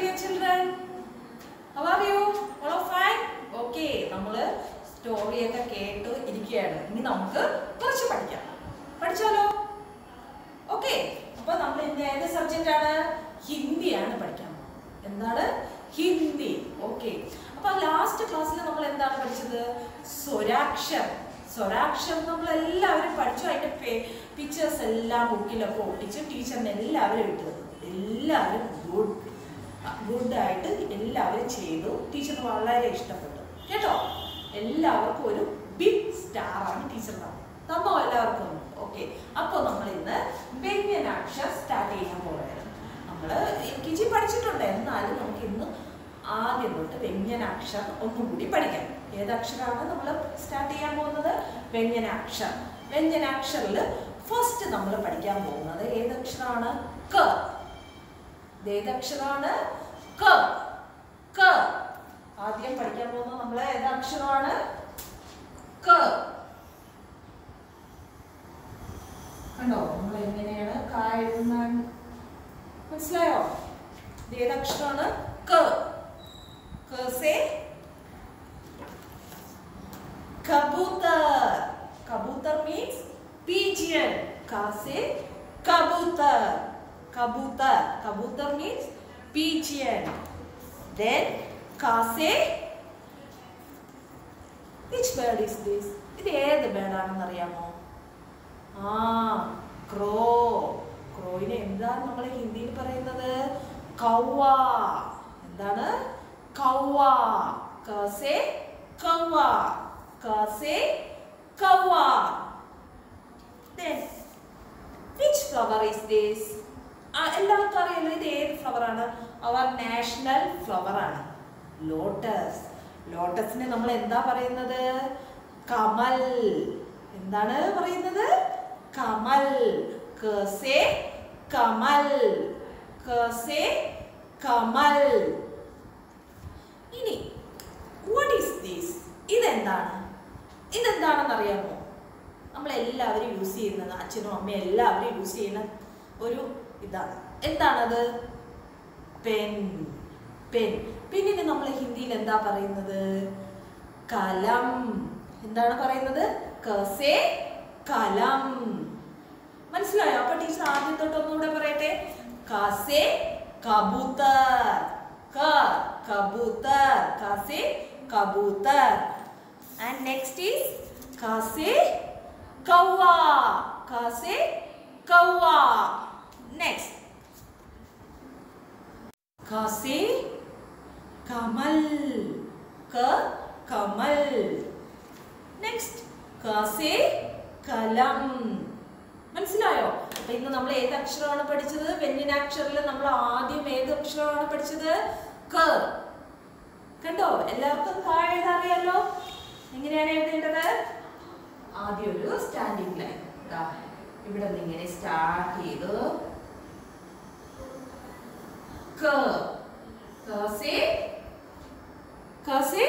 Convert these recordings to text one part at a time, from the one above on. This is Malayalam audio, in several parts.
dear children? How are you? All of fine? Okay, നമ്മള് സ്റ്റോറിയൊക്കെ കേട്ട് ഇരിക്കുകയാണ് ഇനി നമുക്ക് കുറച്ച് പഠിക്കാം പഠിച്ചാലോ ഓക്കെ അപ്പൊ നമ്മൾ ഇന്ന് ഏത് സബ്ജക്റ്റ് ആണ് ഹിന്ദിയാണ് പഠിക്കാൻ പോകുന്നത് എന്താണ് ഹിന്ദി ഓക്കെ അപ്പൊ ലാസ്റ്റ് ക്ലാസ്സിൽ നമ്മൾ എന്താണ് പഠിച്ചത് സ്വരാക്ഷരം സ്വരാക്ഷരം നമ്മൾ എല്ലാവരും പഠിച്ചു അതിന്റെ പിക്ചേഴ്സ് എല്ലാം ബുക്കിലൊക്കെ ഒട്ടിച്ച് ടീച്ചറിന് എല്ലാവരും ഇട്ടു തന്നു എല്ലാവരും ഗുഡ് ഗുഡ് ആയിട്ട് എല്ലാവരും ചെയ്തു ടീച്ചറിന് വളരെ ഇഷ്ടപ്പെട്ടു കേട്ടോ എല്ലാവർക്കും ഒരു ബിഗ് സ്റ്റാർ ആണ് ടീച്ചർ തന്നത് തന്നോ എല്ലാവർക്കും ഓക്കെ അപ്പോൾ നമ്മൾ ഇന്ന് വ്യഞ്ജനാക്ഷരം സ്റ്റാർട്ട് ചെയ്യാൻ പോവുകയാണ് നമ്മൾ എൽ കെ ജി പഠിച്ചിട്ടുണ്ട് എന്നാലും നമുക്ക് ഇന്ന് ആദ്യം തൊട്ട് വ്യഞ്ജനാക്ഷരം ഒന്നും കൂടി പഠിക്കാം ഏതക്ഷരമാണ് നമ്മൾ സ്റ്റാർട്ട് ചെയ്യാൻ പോകുന്നത് വ്യഞ്ജനാക്ഷരം വ്യഞ്ജനാക്ഷരിൽ ഫസ്റ്റ് നമ്മൾ പഠിക്കാൻ പോകുന്നത് ഏതക്ഷരമാണ് ക ഇത് ഏതക്ഷരമാണ് ക ക ആദ്യം പഠിക്കാൻ പോകുന്നത് നമ്മൾ ഏതക്ഷരമാണ് ക കണ്ടോ നമ്മൾ എങ്ങനെയാണ് ക എഴുതുന്ന മനസ്സിലായോ ഇത് ഏതക്ഷരമാണ് ക ക സേ कबूतर कबूतर मीन्स pigeon का से कबूतर कबूतर कबूतर मीन्स pigeon then का से which bird is this ഇത് ഏത് ബേർഡ് ആണെന്ന് അറിയാമോ ആ ക്രോ ക്രോയിനെ എന്താണ് നമ്മൾ ഹിന്ദിയിൽ പറയുന്നത് കൗവ എന്താണ് കൗവ കസേ കൗവ കസേ കൗവ then which flower is this ആ എല്ലാവർക്കും അറിയാലോ ഇത് ഏത് ഫ്ലവർ ആണ് അവർ നാഷണൽ ഫ്ലവർ ആണ് ലോട്ടസ് ലോട്ടസിനെ നമ്മൾ എന്താ പറയുന്നത് കമൽ എന്താണ് പറയുന്നത് കമൽ കസേ കമൽ കസേ കമൽ ഇനി വാട്ട് ഈസ് ദിസ് ഇതെന്താണ് ഇതെന്താണെന്ന് അറിയാമോ നമ്മൾ എല്ലാവരും യൂസ് ചെയ്യുന്നത് അച്ഛനും അമ്മയും എല്ലാവരും യൂസ് ചെയ്യുന്ന ഒരു ഇതാണ് എന്താണത് പെൻ പെൻ പിന്നീട് നമ്മൾ ഹിന്ദിയിൽ എന്താ പറയുന്നത് കലം എന്താണ് പറയുന്നത് കസേ കലം മനസ്സിലായോ അപ്പൊ ടീച്ചർ ആദ്യം തൊട്ട് ഒന്നുകൂടെ പറയട്ടെ കസേ കബൂത്തർ ക കബൂത്തർ കസേ കബൂത്തർ ആൻഡ് നെക്സ്റ്റ് ഈസ് കസേ കൗവ കസേ കൗവ നെക്സ്റ്റ് കസേ കമൽ ക കമൽ നെക്സ്റ്റ് കസേ കലം മനസ്സിലായോ അപ്പൊ ഇന്ന് നമ്മൾ ഏത് അക്ഷരമാണ് പഠിച്ചത് വ്യഞ്ജനാക്ഷരിൽ നമ്മൾ ആദ്യം ഏത് അക്ഷരമാണ് പഠിച്ചത് ക കണ്ടോ എല്ലാവർക്കും ക എഴുതാൻ അറിയാലോ എങ്ങനെയാണ് എഴുതേണ്ടത് ആദ്യം ഒരു സ്റ്റാൻഡിംഗ് ലൈൻ ഇവിടെ നിന്ന് ഇങ്ങനെ സ്റ്റാർട്ട് ചെയ്തു ക ക സേ ക സേ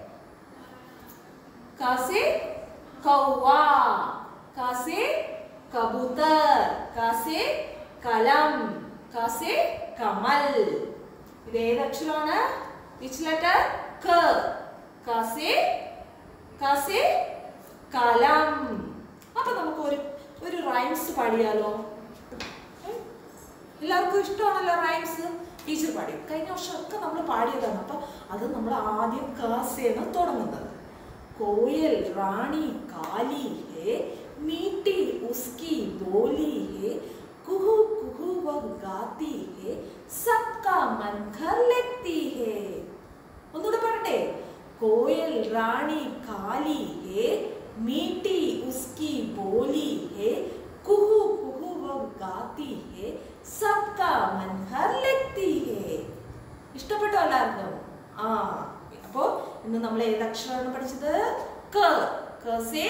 ക സേ കൗവാ ക സേ കബൂത്തർ ക സേ കലം ക സേ കമൽ ഇത് ഏത് അക്ഷരമാണ് വിച്ച് ലെറ്റർ ക ക സേ ക സേ കലം അപ്പൊ നമുക്ക് ഒരു ഒരു റൈംസ് പാടിയാലോ ഉം? എല്ലാവർക്കും ഇഷ്ടമാണല്ലോ റൈംസ് ടീച്ചർ പാടി കഴിഞ്ഞ വർഷമൊക്കെ നമ്മൾ പാടിയതാണ് അപ്പൊ അത് നമ്മൾ ആദ്യം കാസേന്ന് തുടങ്ങുന്നത് कोयल रानी काली है मीठी उसकी बोली है कुहू कुहू वह गाती है सबका मन घर लेती है ഒന്നുകൂടെ പറട്ടെ कोयल रानी काली है मीठी उसकी बोली है कुहू कुहू वह गाती है सबका मन घर लेती है ഇഷ്ടപ്പെട്ടോ എല്ലാവർക്കും ആ അപ്പോ ഇന്ന് നമ്മൾ ഏത് അക്ഷരമാണ് പഠിച്ചത് ക കസേ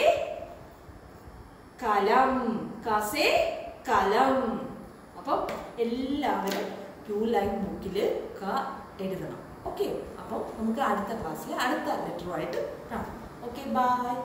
കലം കസേ കലം അപ്പം എല്ലാവരും ടു ലൈൻ ബുക്കിൽ ക എഴുതണം ഓക്കെ അപ്പോൾ നമുക്ക് അടുത്ത ക്ലാസ്സിൽ അടുത്ത ലെറ്ററുമായിട്ട് കാണാം ഓക്കെ ബൈ